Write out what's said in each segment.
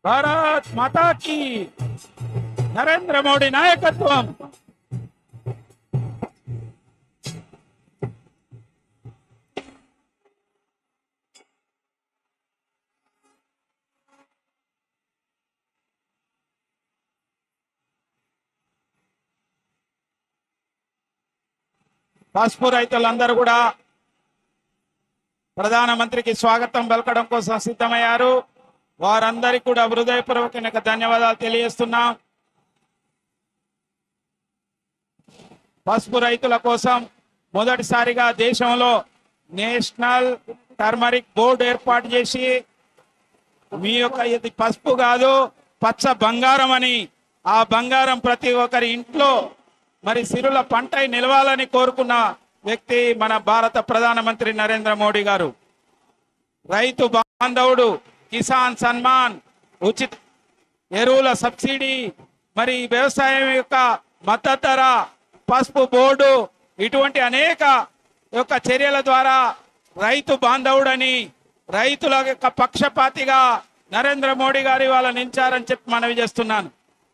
భారత్ మాతాకి నరేంద్ర మోడీ నాయకత్వం పసుపు రైతులందరూ కూడా ప్రధానమంత్రికి స్వాగతం పలకడం కోసం సిద్ధమయ్యారు వారందరికీ కూడా హృదయపూర్వక ధన్యవాదాలు తెలియజేస్తున్నాం పసుపు రైతుల కోసం మొదటిసారిగా దేశంలో నేషనల్ టర్మరిక్ బోర్డు ఏర్పాటు చేసి మీ యొక్క ఇది పసుపు కాదు పచ్చ బంగారం అని ఆ బంగారం ప్రతి ఒక్కరి ఇంట్లో మరి సిరుల పంటై నిలవాలని కోరుకున్న వ్యక్తి మన భారత ప్రధానమంత్రి నరేంద్ర మోడీ గారు రైతు బాంధవుడు కిసాన్ సన్మాన్ ఉచిత ఎరువుల సబ్సిడీ మరి వ్యవసాయం యొక్క మద్దతు ధర పసుపు బోర్డు ఇటువంటి అనేక యొక్క చర్యల ద్వారా రైతు బాంధవుడని రైతుల యొక్క పక్షపాతిగా నరేంద్ర మోడీ గారి వాళ్ళ నిలిచారని చెప్పి మనవి చేస్తున్నాను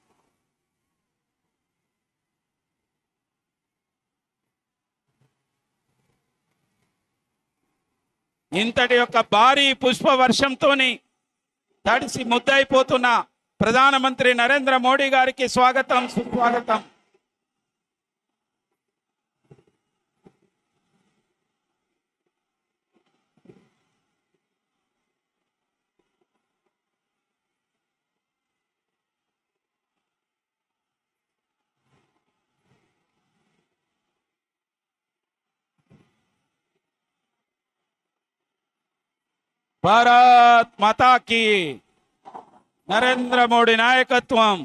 ఇంతటి యొక్క భారీ పుష్ప వర్షంతోని తడిసి ముద్దయిపోతున్న ప్రధానమంత్రి నరేంద్ర మోడీ గారికి స్వాగతం సుస్వాగతం భారత్ మాతాకి నరేంద్ర మోడీ నాయకత్వం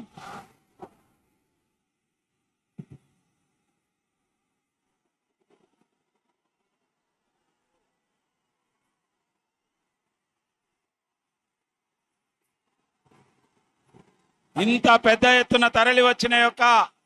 ఇంత పెద్ద ఎత్తున తరలి వచ్చిన యొక్క